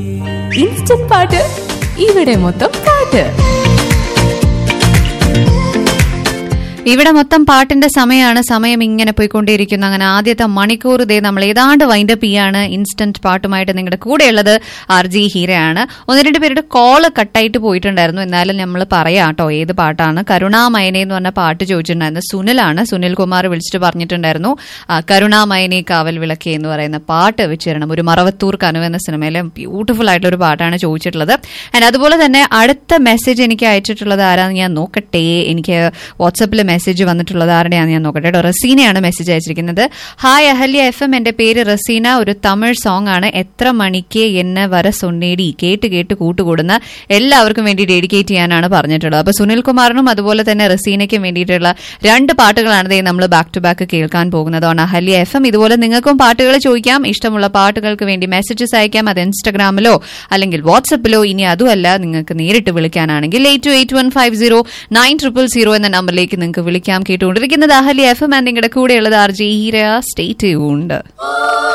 instant പാട്ട് ഇവിടെ മൊത്തം പാട്ട് ഇവിടെ മൊത്തം പാട്ടിന്റെ സമയമാണ് സമയം ഇങ്ങനെ പോയിക്കൊണ്ടേയിരിക്കുന്നു അങ്ങനെ ആദ്യത്തെ മണിക്കൂർ ഇതേ നമ്മൾ ഏതാണ്ട് വൈൻഡപ്പ് ചെയ്യാണ് ഇൻസ്റ്റന്റ് പാട്ടുമായിട്ട് നിങ്ങളുടെ കൂടെയുള്ളത് ആർ ജി ഹീരയാണ് ഒന്ന് രണ്ട് പേരുടെ കോള് കട്ടായിട്ട് പോയിട്ടുണ്ടായിരുന്നു എന്നാലും നമ്മൾ പറയാം കേട്ടോ ഏത് പാട്ടാണ് കരുണാമയനെ എന്ന് പറഞ്ഞ പാട്ട് ചോദിച്ചിട്ടുണ്ടായിരുന്നു സുനിലാണ് സുനിൽ കുമാർ വിളിച്ചിട്ട് പറഞ്ഞിട്ടുണ്ടായിരുന്നു ആ, കരുണാമയനെ കാവൽ വിളക്കി എന്ന് പറയുന്ന പാട്ട് വെച്ച് തരണം ഒരു മറവത്തൂർ കനവ് എന്ന സിനിമയിലെ ബ്യൂട്ടിഫുൾ ആയിട്ടുള്ള ഒരു പാട്ടാണ് ചോദിച്ചിട്ടുള്ളത് ആൻഡ് അതുപോലെ തന്നെ അടുത്ത മെസ്സേജ് എനിക്ക് അയച്ചിട്ടുള്ളത് ആരാന്ന് ഞാൻ നോക്കട്ടെ എനിക്ക് വാട്സപ്പിൽ മെസ്സേജ് വന്നിട്ടുള്ളത് ആരുടെയാണെന്ന് ഞാൻ നോക്കട്ടെ കേട്ടോ റസീനയാണ് മെസ്സേജ് അയച്ചിരിക്കുന്നത് ഹായ് അഹല്യ എഫ് എം എന്റെ പേര് റസീന ഒരു തമിഴ് സോങ് ആണ് എത്ര മണിക്ക് എന്നെ വര സൊന്നേടി കേട്ട് കേട്ട് കൂട്ടുകൂടുന്ന എല്ലാവർക്കും വേണ്ടി ഡെഡിക്കേറ്റ് ചെയ്യാനാണ് പറഞ്ഞിട്ടുള്ളത് അപ്പൊ സുനിൽ കുമാറിനും അതുപോലെ തന്നെ റസീനയ്ക്കും വേണ്ടിയിട്ടുള്ള രണ്ട് പാട്ടുകളാണ് ദേ നമ്മൾ ബാക്ക് ടു ബാക്ക് കേൾക്കാൻ പോകുന്നതാണ് അഹല്യ എഫ് എം ഇതുപോലെ നിങ്ങൾക്കും പാട്ടുകൾ ചോദിക്കാം ഇഷ്ടമുള്ള പാട്ടുകൾക്ക് വേണ്ടി മെസ്സേജസ് അയക്കാം അത് ഇൻസ്റ്റഗ്രാമിലോ അല്ലെങ്കിൽ വാട്സപ്പിലോ ഇനി അതുമല്ല നിങ്ങൾക്ക് നേരിട്ട് വിളിക്കാനാണെങ്കിൽ eight two eight one five zero nine triple zero എന്ന നമ്പറിലേക്ക് നിങ്ങൾക്ക് വിളിക്കാം കേട്ടുകൊണ്ടിരിക്കുന്നത് അഹല്യ എഫ് എം നിങ്ങളുടെ കൂടെയുള്ളത് ആർ ജി ഹീര സ്റ്റേറ്റ് ഉണ്ട്